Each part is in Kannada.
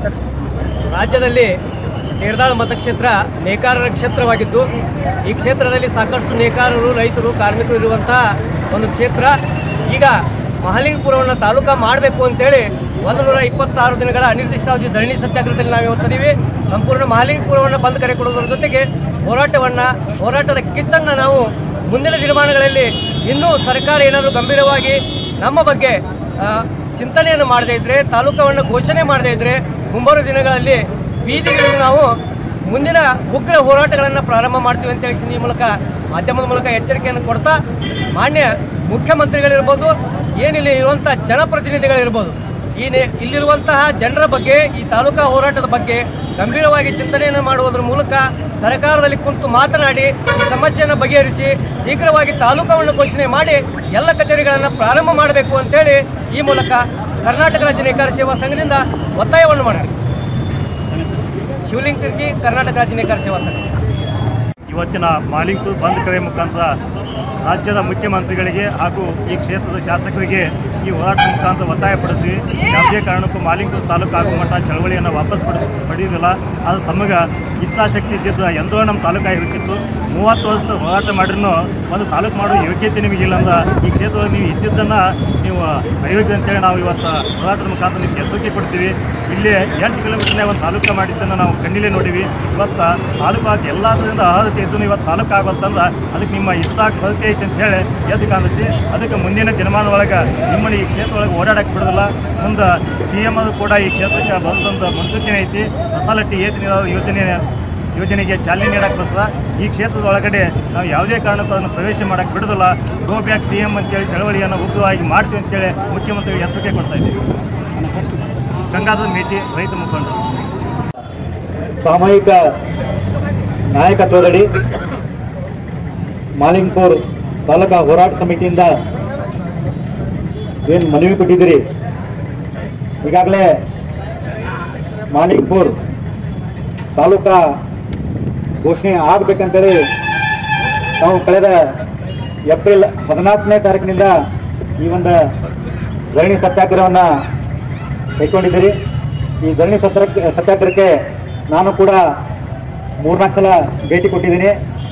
ರಾಜ್ಯದಲ್ಲಿ ನಿರ್ದಾಳ ಮತಕ್ಷೇತ್ರ ನೇಕಾರರ ಕ್ಷೇತ್ರವಾಗಿದ್ದು ಈ ಕ್ಷೇತ್ರದಲ್ಲಿ ಸಾಕಷ್ಟು ನೇಕಾರರು ರೈತರು ಕಾರ್ಮಿಕರು ಇರುವಂತಹ ಒಂದು ಕ್ಷೇತ್ರ ಈಗ ಮಹಾಲಿಂಗಪುರವನ್ನು ತಾಲೂಕಾ ಮಾಡಬೇಕು ಅಂತೇಳಿ ಒಂದು ನೂರ ಇಪ್ಪತ್ತಾರು ದಿನಗಳ ಅನಿರ್ದಿಷ್ಟಾವಧಿ ಧರಣಿ ಸತ್ಯಾಗ್ರಹದಲ್ಲಿ ನಾವು ಇವತ್ತಿದ್ದೀವಿ ಸಂಪೂರ್ಣ ಮಹಾಲಿಂಗಪುರವನ್ನು ಬಂದ್ ಕರೆ ಕೊಡುವುದರ ಜೊತೆಗೆ ಹೋರಾಟವನ್ನು ಹೋರಾಟದ ಕಿಚ್ಚನ್ನು ನಾವು ಮುಂದಿನ ದಿನಮಾನಗಳಲ್ಲಿ ಇನ್ನೂ ಸರ್ಕಾರ ಏನಾದರೂ ಗಂಭೀರವಾಗಿ ನಮ್ಮ ಬಗ್ಗೆ ಆ, ಚಿಂತನೆಯನ್ನು ಮಾಡದೇ ಇದ್ರೆ ತಾಲೂಕವನ್ನು ಘೋಷಣೆ ಮಾಡದೇ ಇದ್ರೆ ಮುಂಬರುವ ದಿನಗಳಲ್ಲಿ ಬೀದಿಗಳಲ್ಲಿ ನಾವು ಮುಂದಿನ ಉಗ್ರ ಹೋರಾಟಗಳನ್ನು ಪ್ರಾರಂಭ ಮಾಡ್ತೀವಿ ಅಂತ ಹೇಳಿ ಈ ಮೂಲಕ ಮಾಧ್ಯಮದ ಮೂಲಕ ಎಚ್ಚರಿಕೆಯನ್ನು ಕೊಡ್ತಾ ಮಾನ್ಯ ಮುಖ್ಯಮಂತ್ರಿಗಳಿರ್ಬೋದು ಏನಿಲ್ಲಿ ಇರುವಂಥ ಜನಪ್ರತಿನಿಧಿಗಳಿರ್ಬೋದು ಈ ನೆ- ಇಲ್ಲಿರುವಂತಹ ಜನರ ಬಗ್ಗೆ ಈ ತಾಲೂಕಾ ಹೋರಾಟದ ಬಗ್ಗೆ ಗಂಭೀರವಾಗಿ ಚಿಂತನೆಯನ್ನು ಮಾಡುವುದರ ಮೂಲಕ ಸರ್ಕಾರದಲ್ಲಿ ಕುಂತು ಮಾತನಾಡಿ ಈ ಸಮಸ್ಯೆಯನ್ನು ಬಗೆಹರಿಸಿ ಶೀಘ್ರವಾಗಿ ತಾಲೂಕವನ್ನು ಘೋಷಣೆ ಮಾಡಿ ಎಲ್ಲ ಕಚೇರಿಗಳನ್ನು ಪ್ರಾರಂಭ ಮಾಡಬೇಕು ಅಂತೇಳಿ ಈ ಮೂಲಕ ಕರ್ನಾಟಕ ರಾಜ್ಯ ನೇಕಾರ ಸೇವಾ ಸಂಘದಿಂದ ಒತ್ತಾಯವನ್ನು ಮಾಡಿದೆ ಶಿವಲಿಂಗ ತಿರ್ಗಿ ಕರ್ನಾಟಕ ರಾಜ್ಯ ನೇಕಾರ ಸೇವಾ ಸಂಘ ಇವತ್ತಿನ ಮಾಲಿಂಗ್ಪುರ್ ಬಂದ್ ಕರೆ ಮುಖಾಂತರ ರಾಜ್ಯದ ಮುಖ್ಯಮಂತ್ರಿಗಳಿಗೆ ಹಾಗೂ ಈ ಕ್ಷೇತ್ರದ ಶಾಸಕರಿಗೆ ಈ ಹೋರಾಟದ ಮುಖಾಂತರ ಒತ್ತಾಯ ಪಡಿಸ್ತೀವಿ ಯಾವುದೇ ಕಾರಣಕ್ಕೂ ಮಾಲಿಂಗ್ಪುರ್ ತಾಲೂಕು ಆಗುವ ಮಟ್ಟ ಚಳವಳಿಯನ್ನು ವಾಪಸ್ ಪಡ ಪಡೆಯುವುದಿಲ್ಲ ಅದು ತಮಗೆ ಇಚ್ಛಾಶಕ್ತಿ ಇದ್ದಿದ್ದು ಎಂದೋ ನಮ್ಮ ತಾಲೂಕು ಆಗಿರ್ತಿತ್ತು ಮೂವತ್ತು ವರ್ಷ ಹೋರಾಟ ಮಾಡಿರೂ ಒಂದು ತಾಲೂಕು ಮಾಡೋ ಯೋಗ್ಯತೆ ನಿಮಗಿಲ್ಲ ಅಂದ್ರೆ ಈ ಕ್ಷೇತ್ರದಲ್ಲಿ ನೀವು ಇದ್ದಿದ್ದನ್ನು ನೀವು ಅಯೋಗ್ಯ ಅಂತೇಳಿ ನಾವು ಇವತ್ತು ಹೋರಾಟದ ಮುಖಾಂತರ ನಿಮ್ಗೆ ಎಚ್ಚರಿಕೆ ಕೊಡ್ತೀವಿ ಇಲ್ಲಿ ಎಂಟು ಕಿಲೋಮೀಟರ್ನೇ ಒಂದು ತಾಲೂಕು ಮಾಡಿದ್ದನ್ನು ನಾವು ಕಣ್ಣಿಲೆ ನೋಡಿವಿ ಇವತ್ತು ತಾಲೂಕು ಆಗಿ ಎಲ್ಲದರಿಂದ ಅರ್ಹತೆ ಇದ್ದು ಇವತ್ತು ತಾಲೂಕು ಆಗುತ್ತಂದ್ರೆ ಅದಕ್ಕೆ ನಿಮ್ಮ ಇಷ್ಟ ಕೊರತೆ ಐತೆ ಅಂತ ಹೇಳಿ ಎದ್ದು ಕಾಣಿಸಿ ಅದಕ್ಕೆ ಮುಂದಿನ ದಿನಮಾನ ಒಳಗೆ ನಿಮ್ಮನ್ನು ಈ ಕ್ಷೇತ್ರ ಒಳಗೆ ಓಡಾಡಕ್ಕೆ ಬಿಡೋದಿಲ್ಲ ಮುಂದೆ ಸಿ ಎಮ್ ಅದು ಕೂಡ ಈ ಕ್ಷೇತ್ರಕ್ಕೆ ಬರೋದೊಂದು ಮುನ್ಸೂಚನೆ ಐತಿ ಫಸಾಲಟ್ಟಿ ಏತ್ ನೀರಾವರಿ ಯೋಜನೆ ಯೋಜನೆಗೆ ಚಾಲನೆ ನೀಡಕ್ಕೆ ಬರ್ತದೆ ಈ ಕ್ಷೇತ್ರದ ಒಳಗಡೆ ನಾವು ಯಾವುದೇ ಕಾರಣಕ್ಕೂ ಅದನ್ನು ಪ್ರವೇಶ ಮಾಡಕ್ಕೆ ಬಿಡೋದಿಲ್ಲ ಗೋ ಬ್ಯಾಕ್ ಸಿ ಎಮ್ ಅಂತೇಳಿ ಚಳವಳಿಯನ್ನು ಉಗ್ರವಾಗಿ ಮಾಡ್ತೀವಿ ಅಂತೇಳಿ ಮುಖ್ಯಮಂತ್ರಿಗೆ ಎಚ್ಚರಿಕೆ ಕೊಡ್ತಾ ಇದ್ದೀವಿ ಗಂಗಾಧರ ಮೇಟಿ ರೈತ ಮುಖಂಡರು ಸಾಮೂಹಿಕ ನಾಯಕತ್ವದಡಿ ಮಾಲಿಂಗ್ಪುರ್ ತಾಲೂಕಾ ಹೋರಾಟ ಸಮಿತಿಯಿಂದ ಏನು ಮನವಿ ಕೊಟ್ಟಿದ್ದೀರಿ ಈಗಾಗಲೇ ಮಾಲಿಂಗ್ಪುರ್ ತಾಲೂಕಾ ಘೋಷಣೆ ಆಗಬೇಕಂತೇಳಿ ನಾವು ಕಳೆದ ಏಪ್ರಿಲ್ ಹದಿನಾಲ್ಕನೇ ತಾರೀಕಿನಿಂದ ಈ ಒಂದು ಧರಣಿ ಸತ್ಯಾಗ್ರಹವನ್ನು ಕೈಗೊಂಡಿದ್ದೀರಿ ಈ ಧರಣಿ ಸತ್ರ ಸತ್ಯಾಗ್ರಹಕ್ಕೆ ನಾನು ಕೂಡ ಮೂರ್ನಾಲ್ಕು ಸಲ ಭೇಟಿ ಕೊಟ್ಟಿದ್ದೀನಿ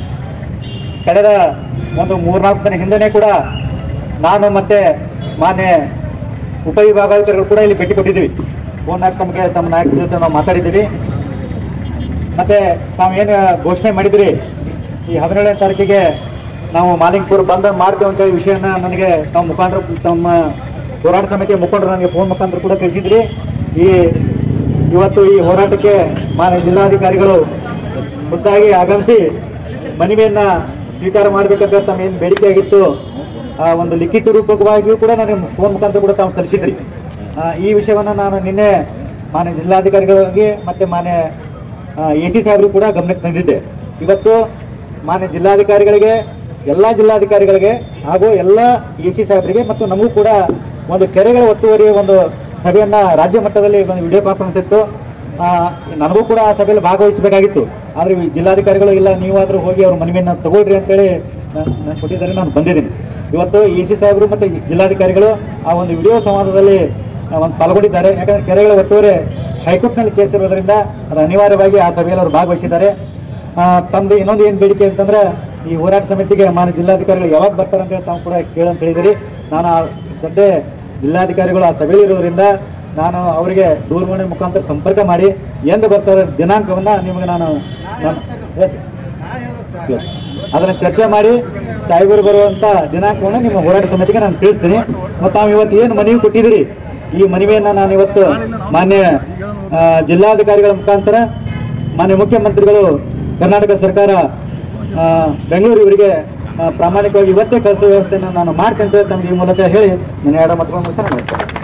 ಕಳೆದ ಒಂದು ಮೂರ್ನಾಲ್ಕು ದಿನ ಹಿಂದೆನೇ ಕೂಡ ನಾನು ಮತ್ತೆ ಮಾನ್ಯ ಉಪವಿಭಾಗಾಧಿಕಾರಿಗಳು ಕೂಡ ಇಲ್ಲಿ ಭೇಟಿ ಕೊಟ್ಟಿದ್ದೀವಿ ಫೋನ್ನಾಗ ತಮಗೆ ತಮ್ಮ ನಾಯಕರ ಜೊತೆ ನಾವು ಮಾತಾಡಿದ್ದೀವಿ ಮತ್ತೆ ತಾವು ಏನು ಘೋಷಣೆ ಮಾಡಿದ್ರಿ ಈ ಹದಿನೇಳನೇ ತಾರೀಕಿಗೆ ನಾವು ಮಾಲಿಂಗ್ಪುರ್ ಬಂದ್ ಮಾಡ್ತೇವೆ ಅಂತ ಹೇಳಿ ವಿಷಯನ ನನಗೆ ತಾವು ಮುಖಂಡರು ತಮ್ಮ ಹೋರಾಟ ಸಮಿತಿಯ ಮುಖಂಡರು ನನಗೆ ಫೋನ್ ಮುಖಾಂತರ ಕೂಡ ತಿಳಿಸಿದ್ರಿ ಈ ಇವತ್ತು ಈ ಹೋರಾಟಕ್ಕೆ ಮಾನ್ಯ ಜಿಲ್ಲಾಧಿಕಾರಿಗಳು ಖುದ್ದಾಗಿ ಆಗಮಿಸಿ ಮನವಿಯನ್ನ ಸ್ವೀಕಾರ ಮಾಡಬೇಕಂತ ತಮ್ಮ ಏನು ಬೇಡಿಕೆ ಆಗಿತ್ತು ಆ ಒಂದು ಲಿಖಿತ ರೂಪಕವಾಗಿಯೂ ಕೂಡ ನನಗೆ ಫೋನ್ ಮುಖಾಂತರ ಕೂಡ ತಾವು ಸಲ್ಲಿಸಿದ್ರಿ ಆ, ಈ ವಿಷಯವನ್ನು ನಾನು ನಿನ್ನೆ ಮಾನ್ಯ ಜಿಲ್ಲಾಧಿಕಾರಿಗಳಿಗೆ ಮತ್ತೆ ಮಾನ್ಯ ಎ ಸಿ ಸಾಹೇಬರು ಕೂಡ ಗಮನಕ್ಕೆ ತಂದಿದ್ದೆ ಇವತ್ತು ಮಾನ್ಯ ಜಿಲ್ಲಾಧಿಕಾರಿಗಳಿಗೆ ಎಲ್ಲ ಜಿಲ್ಲಾಧಿಕಾರಿಗಳಿಗೆ ಹಾಗೂ ಎಲ್ಲ ಎ ಸಿ ಸಾಹೇಬರಿಗೆ ಮತ್ತು ನಮಗೂ ಕೂಡ ಒಂದು ಕೆರೆಗಳ ಒತ್ತುವರಿ ಒಂದು ಸಭೆಯನ್ನ ರಾಜ್ಯ ಮಟ್ಟದಲ್ಲಿ ಒಂದು ವಿಡಿಯೋ ಕಾನ್ಫರೆನ್ಸ್ ಇತ್ತು ಆ, ನನಗೂ ಕೂಡ ಆ ಸಭೆಯಲ್ಲಿ ಭಾಗವಹಿಸಬೇಕಾಗಿತ್ತು ಆದರೆ ಈ ಜಿಲ್ಲಾಧಿಕಾರಿಗಳು ಇಲ್ಲ ನೀವಾದರೂ ಹೋಗಿ ಅವ್ರ ಮನವಿಯನ್ನು ತಗೊಳ್ರಿ ಅಂತೇಳಿ ನಾನು ನಾನು ಕೊಟ್ಟಿದ್ದಾರೆ ನಾನು ಬಂದಿದ್ದೀನಿ ಇವತ್ತು ಎ ಸಿ ಸಾಹೇಬರು ಮತ್ತು ಜಿಲ್ಲಾಧಿಕಾರಿಗಳು ಆ ಒಂದು ವಿಡಿಯೋ ಸಂವಾದದಲ್ಲಿ ಆ, ಒಂದು ಪಾಲ್ಗೊಂಡಿದ್ದಾರೆ ಯಾಕಂದ್ರೆ ಕೆರೆಗಳ ಒತ್ತುವರಿ ಹೈಕೋರ್ಟ್ನಲ್ಲಿ ಕೇಸ್ ಇರೋದ್ರಿಂದ ಅದು ಅನಿವಾರ್ಯವಾಗಿ ಆ ಸಭೆಯಲ್ಲಿ ಅವರು ಭಾಗವಹಿಸಿದ್ದಾರೆ ಆ, ತಮ್ದು ಇನ್ನೊಂದು ಏನು ಬೇಡಿಕೆ ಅಂತಂದ್ರೆ ಈ ಹೋರಾಟ ಸಮಿತಿಗೆ ಮಾನ್ಯ ಜಿಲ್ಲಾಧಿಕಾರಿಗಳು ಯಾವಾಗ ಬರ್ತಾರೆ ಅಂತ ಹೇಳಿ ತಾವು ಕೂಡ ಕೇಳಂತ ಹೇಳಿದಿರಿ ನಾನು ಆ ಸದ್ಯ ಜಿಲ್ಲಾಧಿಕಾರಿಗಳು ಆ ಸಭೆಯಲ್ಲಿ ಇರೋದ್ರಿಂದ ನಾನು ಅವರಿಗೆ ದೂರವಾಣಿ ಮುಖಾಂತರ ಸಂಪರ್ಕ ಮಾಡಿ ಎಂದು ಬರ್ತಾರೆ ದಿನಾಂಕವನ್ನ ನಿಮಗೆ ನಾನು ನಾನು ಹೇಳ್ತೀನಿ. ಅದನ್ನ ಚರ್ಚೆ ಮಾಡಿ ಸಾಹೇಬರು ಬರುವಂತ ದಿನಾಂಕವನ್ನು ನಿಮ್ಮ ಹೋರಾಟ ಸಮಿತಿಗೆ ನಾನು ತಿಳಿಸ್ತೀನಿ ಮತ್ತು ತಾವು ಇವತ್ತು ಏನು ಮನವಿ ಕೊಟ್ಟಿದ್ದೀರಿ ಈ ಮನವಿಯನ್ನ ನಾನು ಇವತ್ತು ಮಾನ್ಯ ಆ, ಜಿಲ್ಲಾಧಿಕಾರಿಗಳ ಮುಖಾಂತರ ಮಾನ್ಯ ಮುಖ್ಯಮಂತ್ರಿಗಳು ಕರ್ನಾಟಕ ಸರ್ಕಾರ ಆ, ಬೆಂಗಳೂರು ಇವರಿಗೆ ಆ, ಪ್ರಾಮಾಣಿಕವಾಗಿ ಇವತ್ತೇ ಕಳಿಸೋ ವ್ಯವಸ್ಥೆಯನ್ನು ನಾನು ಮಾಡ್ತೇನೆ ಅಂತ ತಮಗೆ ಈ ಮೂಲಕ ಹೇಳಿ ನನ್ನ ಎರಡು ಮಾತುಗಳನ್ನು ಮುಗಿಸ್ತೇನೆ. ನಮಸ್ಕಾರ